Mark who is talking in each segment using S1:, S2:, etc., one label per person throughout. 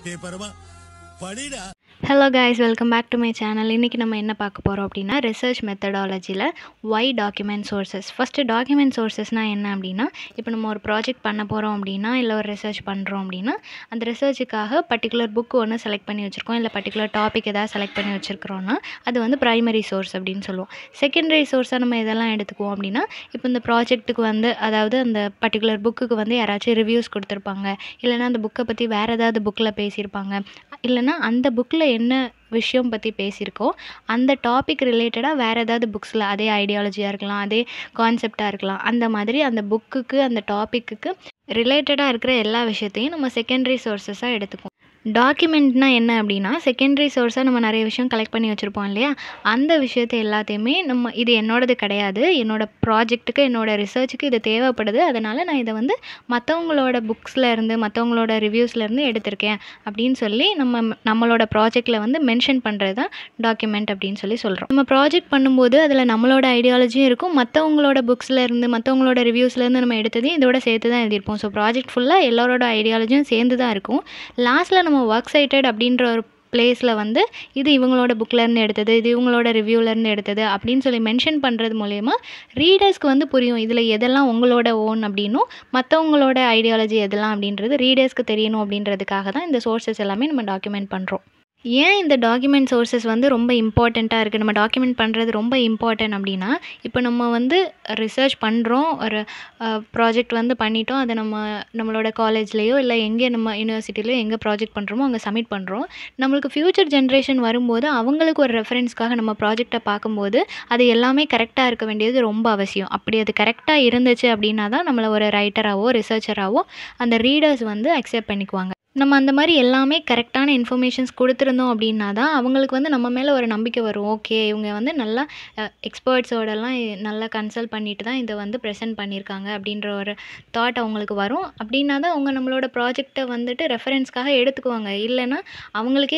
S1: பேப்பரமா படிடா
S2: hello guys welcome back to my channel இன்றைக்கி நம்ம என்ன பார்க்க போகிறோம் அப்படின்னா ரிசர்ச் மெத்தடாலஜியில் why document sources first document சோர்சஸ்னால் என்ன அப்படின்னா இப்போ நம்ம ஒரு ப்ராஜெக்ட் பண்ண போகிறோம் அப்படின்னா இல்லை ஒரு ரிசர்ச் பண்ணுறோம் அப்படின்னா அந்த ரிசர்ச்சுக்காக பர்டிகுலர் புக் ஒன்று செலக்ட் பண்ணி வச்சுருக்கோம் இல்லை பர்டிகுலர் டாபிக் எதாவது செலக்ட் பண்ணி வச்சுருக்கிறோன்னா அது வந்து ப்ரைமரி சோர்ஸ் அப்படின்னு சொல்லுவோம் செகண்டரி சோர்ஸாக நம்ம இதெல்லாம் எடுத்துக்குவோம் அப்படின்னா இப்போ இந்த ப்ராஜெக்ட்டுக்கு வந்து அதாவது அந்த பர்டிகுலர் புக்குக்கு வந்து யாராச்சும் ரிவ்யூஸ் கொடுத்துருப்பாங்க இல்லைன்னா அந்த புக்கை பற்றி வேறு ஏதாவது புக்கில் பேசியிருப்பாங்க இல்லைன்னா அந்த புக்கில் என்ன விஷயம் பற்றி பேசியிருக்கோ அந்த டாபிக் ரிலேட்டடாக வேறு ஏதாவது புக்ஸில் அதே ஐடியாலஜியாக இருக்கலாம் அதே கான்செப்டாக இருக்கலாம் அந்த மாதிரி அந்த புக்குக்கு அந்த டாப்பிக்குக்கு ரிலேட்டடாக இருக்கிற எல்லா விஷயத்தையும் நம்ம செகண்டரி சோர்ஸஸாக எடுத்துக்குவோம் டாக்குமெண்ட்னா என்ன அப்படின்னா செகண்டரி சோர்ஸாக நம்ம நிறைய விஷயம் கலெக்ட் பண்ணி வச்சுருப்போம் இல்லையா அந்த விஷயத்தை எல்லாத்தையுமே நம்ம இது என்னோடது கிடையாது என்னோட ப்ராஜெக்ட்டுக்கு என்னோட ரிசர்ச்சுக்கு இது தேவைப்படுது அதனால் நான் இதை வந்து மற்றவங்களோட புக்ஸில் இருந்து மற்றவங்களோட ரிவ்யூஸில் இருந்து எடுத்திருக்கேன் அப்படின்னு சொல்லி நம்ம நம்மளோட ப்ராஜெக்டில் வந்து மென்ஷன் பண்ணுறது தான் டாக்குமெண்ட் அப்படின்னு சொல்லி சொல்கிறோம் நம்ம ப்ராஜெக்ட் பண்ணும்போது அதில் நம்மளோட ஐடியாலஜியும் இருக்கும் மற்றவங்களோட புக்ஸில் இருந்து மற்றவங்களோட ரிவ்யூஸ்லேருந்து நம்ம எடுத்ததையும் இதோட சேர்த்து தான் எழுதியிருப்போம் ஸோ ப்ராஜெக்ட் ஃபுல்லாக எல்லாரோட ஐடியாலஜியும் சேர்ந்து தான் இருக்கும் லாஸ்ட்டில் நம்ம ஒர்க் சைட்டட் அப்படின்ற ஒரு பிளேஸில் வந்து இது இவங்களோட புக்லேருந்து எடுத்தது இது இவங்களோட ரிவ்யூலேருந்து எடுத்தது அப்படின்னு சொல்லி மென்ஷன் பண்ணுறது மூலயமா ரீடர்ஸ்க்கு வந்து புரியும் இதில் எதெல்லாம் உங்களோட ஓன் அப்படின்னும் மற்றவங்களோட ஐடியாலஜி எதெல்லாம் அப்படின்றது ரீடர்ஸ்க்கு தெரியணும் அப்படின்றதுக்காக தான் இந்த சோர்சஸ் எல்லாமே நம்ம டாக்குமெண்ட் பண்ணுறோம் ஏன் இந்த டாக்குமெண்ட் சோர்சஸ் வந்து ரொம்ப இம்பார்ட்டண்ட்டாக இருக்குது நம்ம டாக்குமெண்ட் பண்ணுறது ரொம்ப இம்பார்ட்டன்ட் அப்படின்னா இப்போ நம்ம வந்து ரிசர்ச் பண்ணுறோம் ஒரு ப்ராஜெக்ட் வந்து பண்ணிட்டோம் அதை நம்ம நம்மளோட காலேஜ்லேயோ இல்லை எங்கே நம்ம யூனிவர்சிட்டிலையோ எங்கே ப்ராஜெக்ட் பண்ணுறோமோ அங்கே சப்மிட் பண்ணுறோம் நம்மளுக்கு ஃப்யூச்சர் ஜென்ரேஷன் வரும்போது அவங்களுக்கு ஒரு ரெஃபரன்ஸ்க்காக நம்ம ப்ராஜெக்டை பார்க்கும்போது அது எல்லாமே கரெக்டாக இருக்க வேண்டியது ரொம்ப அவசியம் அப்படி அது கரெக்டாக இருந்துச்சு அப்படின்னா தான் நம்மளை ஒரு ரைட்டராகவோ ரிசர்ச்சராகவோ அந்த ரீடர்ஸ் வந்து அக்செப்ட் பண்ணிக்குவாங்க நம்ம அந்த மாதிரி எல்லாமே கரெக்டான இன்ஃபர்மேஷன்ஸ் கொடுத்துருந்தோம் அப்படின்னா தான் அவங்களுக்கு வந்து நம்ம மேலே ஒரு நம்பிக்கை வரும் ஓகே இவங்க வந்து நல்லா எக்ஸ்பர்ட்ஸோடலாம் நல்லா கன்சல்ட் பண்ணிட்டு தான் இதை வந்து ப்ரெசென்ட் பண்ணியிருக்காங்க அப்படின்ற ஒரு தாட் அவங்களுக்கு வரும் அப்படின்னா தான் அவங்க நம்மளோட ப்ராஜெக்டை வந்துட்டு ரெஃபரன்ஸ்க்காக எடுத்துக்குவாங்க இல்லைன்னா அவங்களுக்கே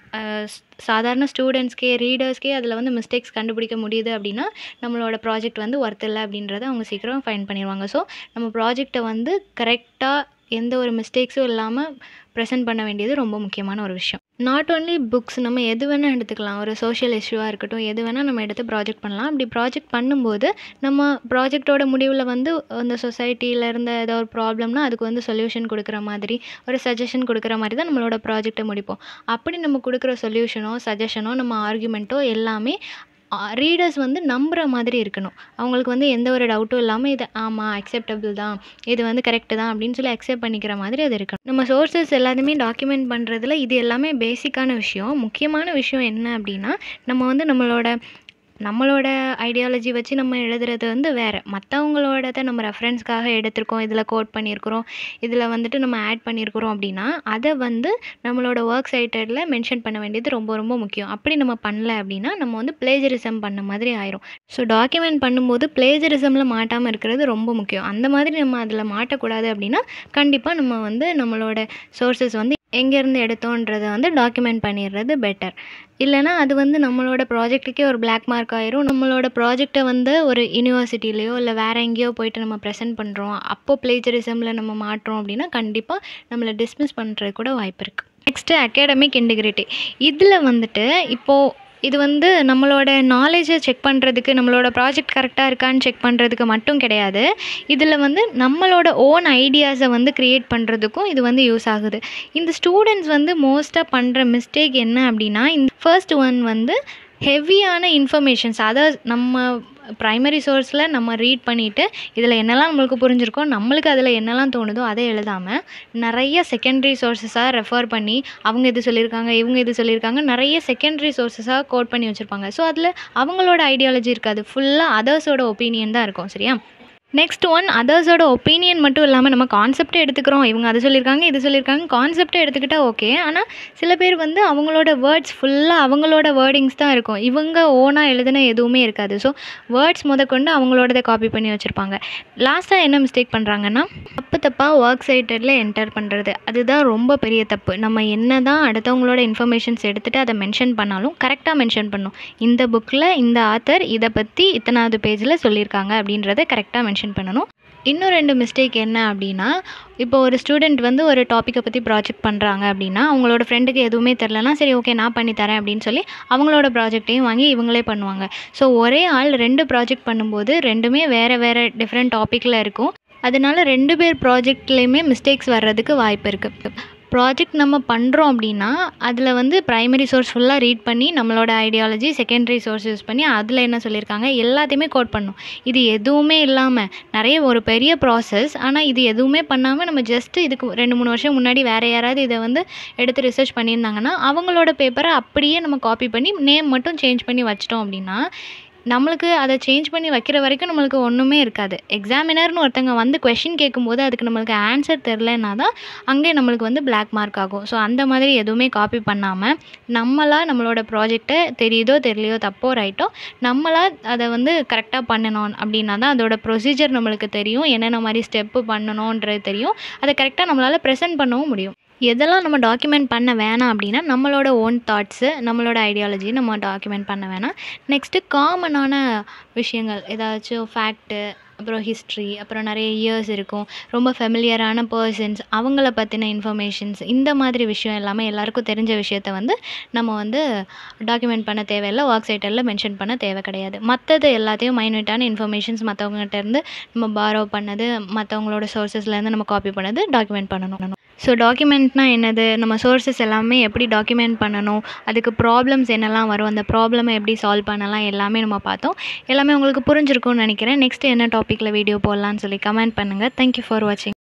S2: சாதாரண ஸ்டூடெண்ட்ஸ்க்கே ரீடர்ஸ்க்கே அதில் வந்து மிஸ்டேக்ஸ் கண்டுபிடிக்க முடியுது அப்படின்னா நம்மளோட ப்ராஜெக்ட் வந்து ஒர்த் இல்லை அப்படின்றத அவங்க சீக்கிரம் ஃபைன் பண்ணிடுவாங்க ஸோ நம்ம ப்ராஜெக்டை வந்து கரெக்டாக எந்த ஒரு மிஸ்டேக்ஸும் இல்லாமல் ப்ரெசென்ட் பண்ண வேண்டியது ரொம்ப முக்கியமான ஒரு விஷயம் நாட் ஓன்லி புக்ஸ் நம்ம எது வேணால் எடுத்துக்கலாம் ஒரு சோஷியல் இஷ்யூவாக இருக்கட்டும் எது வேணால் நம்ம எடுத்து ப்ராஜெக்ட் பண்ணலாம் அப்படி ப்ராஜெக்ட் பண்ணும்போது நம்ம ப்ராஜெக்டோட முடிவில் வந்து அந்த சொசைட்டியில் இருந்த ஏதோ ஒரு ப்ராப்ளம்னா அதுக்கு வந்து சொல்யூஷன் கொடுக்குற மாதிரி ஒரு சஜஷன் கொடுக்குற மாதிரி தான் நம்மளோட ப்ராஜெக்டை முடிப்போம் அப்படி நம்ம கொடுக்குற சொல்யூஷனோ சஜஷனோ நம்ம ஆர்குமெண்ட்டோ எல்லாமே ரீடர்ஸ் வந்து நம்புகிற மாதிரி இருக்கணும் அவங்களுக்கு வந்து எந்த ஒரு டவுட்டும் இல்லாமல் இது ஆமாம் அக்செப்டபிள் தான் இது வந்து கரெக்டு தான் அப்படின்னு சொல்லி அக்செப்ட் பண்ணிக்கிற மாதிரி அது இருக்கணும் நம்ம சோர்சஸ் எல்லாத்தையுமே டாக்குமெண்ட் பண்ணுறதுல இது எல்லாமே பேசிக்கான விஷயம் முக்கியமான விஷயம் என்ன அப்படின்னா நம்ம வந்து நம்மளோட நம்மளோட ஐடியாலஜி வச்சு நம்ம எழுதுறது வந்து வேறு மற்றவங்களோடத நம்ம ரெஃபரன்ஸ்க்காக எடுத்திருக்கோம் இதில் கோட் பண்ணியிருக்கிறோம் இதில் வந்துட்டு நம்ம ஆட் பண்ணியிருக்கிறோம் அப்படின்னா அதை வந்து நம்மளோட ஒர்க் சைட்டடில் மென்ஷன் பண்ண வேண்டியது ரொம்ப ரொம்ப முக்கியம் அப்படி நம்ம பண்ணல அப்படின்னா நம்ம வந்து பிளேஜரிசம் பண்ண மாதிரி ஆயிரும் ஸோ டாக்குமெண்ட் பண்ணும்போது பிளேஜரிசமில் மாட்டாமல் இருக்கிறது ரொம்ப முக்கியம் அந்த மாதிரி நம்ம அதில் மாட்டக்கூடாது அப்படின்னா கண்டிப்பாக நம்ம வந்து நம்மளோட சோர்சஸ் வந்து எங்கேருந்து எடுத்தோன்றதை வந்து டாக்குமெண்ட் பண்ணிடுறது பெட்டர் இல்லைனா அது வந்து நம்மளோட ப்ராஜெக்ட்டுக்கே ஒரு பிளாக் மார்க் ஆயிரும் நம்மளோட ப்ராஜெக்டை வந்து ஒரு யூனிவர்சிட்டிலேயோ இல்லை வேறு எங்கேயோ போயிட்டு நம்ம ப்ரெசென்ட் பண்ணுறோம் அப்போது பிளேஜரிசமில் நம்ம மாட்டுறோம் அப்படின்னா கண்டிப்பாக நம்மளை டிஸ்மிஸ் பண்ணுறது கூட வாய்ப்பு இருக்குது நெக்ஸ்ட்டு அகாடமிக் இன்டிகிரிட்டி இதில் வந்துட்டு இப்போது இது வந்து நம்மளோட நாலேஜை செக் பண்ணுறதுக்கு நம்மளோட ப்ராஜெக்ட் கரெக்டாக இருக்கான்னு செக் பண்ணுறதுக்கு மட்டும் கிடையாது இதில் வந்து நம்மளோட ஓன் ஐடியாஸை வந்து க்ரியேட் பண்ணுறதுக்கும் இது வந்து யூஸ் ஆகுது இந்த ஸ்டூடெண்ட்ஸ் வந்து மோஸ்ட்டாக பண்ணுற மிஸ்டேக் என்ன அப்படின்னா இந்த ஃபர்ஸ்ட் ஒன் வந்து ஹெவியான இன்ஃபர்மேஷன்ஸ் அதை நம்ம ப்ரைமரி சோர்ஸில் நம்ம ரீட் பண்ணிவிட்டு இதில் என்னெல்லாம் நம்மளுக்கு புரிஞ்சிருக்கோ நம்மளுக்கு அதில் என்னெல்லாம் தோணுதோ அதை எழுதாமல் நிறைய செகண்டரி சோர்ஸஸாக ரெஃபர் பண்ணி அவங்க இது சொல்லியிருக்காங்க இவங்க இது சொல்லியிருக்காங்க நிறைய செகண்டரி சோர்ஸஸாக கோட் பண்ணி வச்சுருப்பாங்க ஸோ அதில் அவங்களோட ஐடியாலஜி இருக்காது ஃபுல்லாக அதர்ஸோட ஒப்பீனியன் தான் இருக்கும் சரியா நெக்ஸ்ட் ஒன் அதர்ஸோட ஒப்பீனியன் மட்டும் இல்லாமல் நம்ம கான்செப்டே எடுத்துக்கிறோம் இவங்க அது சொல்லியிருக்காங்க இது சொல்லியிருக்காங்க கான்செப்டே எடுத்துக்கிட்டால் ஓகே ஆனால் சில பேர் வந்து அவங்களோட வேர்ட்ஸ் ஃபுல்லாக அவங்களோட வேர்டிங்ஸ் தான் இருக்கும் இவங்க ஓனாக எழுதின எதுவுமே இருக்காது ஸோ வேர்ட்ஸ் முதற்கொண்டு அவங்களோடதை காப்பி பண்ணி வச்சுருப்பாங்க லாஸ்ட்டாக என்ன மிஸ்டேக் பண்ணுறாங்கன்னா தப்பு தப்பாக ஒர்க் சைட்டடில் என்டர் பண்ணுறது அதுதான் ரொம்ப பெரிய தப்பு நம்ம என்ன தான் அடுத்தவங்களோட இன்ஃபர்மேஷன்ஸ் எடுத்துகிட்டு அதை மென்ஷன் பண்ணாலும் கரெக்டாக மென்ஷன் பண்ணும் இந்த புக்கில் இந்த ஆத்தர் இதை பற்றி இத்தனாவது பேஜில் சொல்லியிருக்காங்க அப்படின்றத கரெக்டாக மென்ஷன் பண்ணணும் இன்னும் ரெண்டு மிஸ்டேக் என்ன அப்படின்னா இப்போ ஒரு ஸ்டூடெண்ட் வந்து ஒரு டாப்பிக்கை பற்றி ப்ராஜெக்ட் பண்ணுறாங்க அப்படின்னா அவங்களோட ஃப்ரெண்டுக்கு எதுவுமே தெரிலனா சரி ஓகே நான் பண்ணி தரேன் அப்படின்னு சொல்லி அவங்களோட ப்ராஜெக்ட்டையும் வாங்கி இவங்களே பண்ணுவாங்க ஸோ ஒரே ஆள் ரெண்டு ப்ராஜெக்ட் பண்ணும்போது ரெண்டுமே வேறு வேறு டிஃப்ரெண்ட் டாப்பிக்கில் இருக்கும் அதனால ரெண்டு பேர் ப்ராஜெக்ட்லேயுமே மிஸ்டேக்ஸ் வர்றதுக்கு வாய்ப்பு இருக்குது ப்ராஜெக்ட் நம்ம பண்ணுறோம் அப்படின்னா அதில் வந்து ப்ரைமரி சோர்ஸ் ஃபுல்லாக ரீட் பண்ணி நம்மளோட ஐடியாலஜி செகண்டரி சோர்ஸ் யூஸ் பண்ணி அதில் என்ன சொல்லியிருக்காங்க எல்லாத்தையுமே கோட் பண்ணணும் இது எதுவுமே இல்லாமல் நிறைய ஒரு பெரிய ப்ராசஸ் ஆனால் இது எதுவுமே பண்ணாமல் நம்ம ஜஸ்ட்டு இதுக்கு ரெண்டு மூணு வருஷம் முன்னாடி வேறு யாராவது இதை வந்து எடுத்து ரிசர்ச் பண்ணியிருந்தாங்கன்னா அவங்களோட பேப்பரை அப்படியே நம்ம காப்பி பண்ணி நேம் மட்டும் சேஞ்ச் பண்ணி வச்சிட்டோம் அப்படின்னா நம்மளுக்கு அதை சேஞ்ச் பண்ணி வைக்கிற வரைக்கும் நம்மளுக்கு ஒன்றுமே இருக்காது எக்ஸாமினர்னு ஒருத்தங்க வந்து கொஷின் கேட்கும்போது அதுக்கு நம்மளுக்கு ஆன்சர் தெரிலனா தான் அங்கே நம்மளுக்கு வந்து பிளாக் மார்க் ஆகும் ஸோ அந்த மாதிரி எதுவுமே காப்பி பண்ணாமல் நம்மளாக நம்மளோட ப்ராஜெக்டை தெரியுதோ தெரியலையோ தப்போ ரைட்டோ நம்மளாக அதை வந்து கரெக்டாக பண்ணணும் அப்படின்னா தான் அதோட ப்ரொசீஜர் நம்மளுக்கு தெரியும் என்னென்ன மாதிரி ஸ்டெப்பு பண்ணணுன்றது தெரியும் அதை கரெக்டாக நம்மளால் ப்ரெசென்ட் பண்ணவும் முடியும் எதெல்லாம் நம்ம டாக்குமெண்ட் பண்ண வேணாம் அப்படின்னா நம்மளோட ஓன் தாட்ஸு நம்மளோட ஐடியாலஜி நம்ம டாக்குமெண்ட் பண்ண வேணாம் நெக்ஸ்ட்டு காமனான விஷயங்கள் ஏதாச்சும் ஃபேக்ட்டு அப்புறம் ஹிஸ்ட்ரி அப்புறம் நிறைய இயர்ஸ் இருக்கும் ரொம்ப ஃபெமிலியரான பர்சன்ஸ் அவங்கள பற்றின இன்ஃபர்மேஷன்ஸ் இந்த மாதிரி விஷயம் எல்லாமே எல்லாருக்கும் தெரிஞ்ச விஷயத்த வந்து நம்ம வந்து டாக்குமெண்ட் பண்ண தேவையில்லை ஒர்க் சைட்டரில் மென்ஷன் பண்ண தேவை கிடையாது மற்றது எல்லாத்தையும் மைன்யூட்டான இன்ஃபர்மேஷன்ஸ் மற்றவங்ககிட்ட இருந்து நம்ம பாரோ பண்ணது மற்றவங்களோட சோர்சஸ்லேருந்து நம்ம காப்பி பண்ணது டாக்குமெண்ட் பண்ணணும் ஸோ டாக்குமெண்ட்னா என்னது நம்ம சோர்சஸ் எல்லாமே எப்படி டாக்குமெண்ட் பண்ணணும் அதுக்கு ப்ராப்ளம்ஸ் என்னெல்லாம் வரும் அந்த ப்ராப்ளமை எப்படி சால்வ் பண்ணலாம் எல்லாமே நம்ம பார்த்தோம் எல்லாமே உங்களுக்கு புரிஞ்சிருக்கும்னு நினைக்கிறேன் நெக்ஸ்ட் என்ன டாப்பிக்கில் வீடியோ போடலான்னு சொல்லி கமெண்ட் பண்ணுங்கள் தேங்க்யூ ஃபார் வாட்சிங்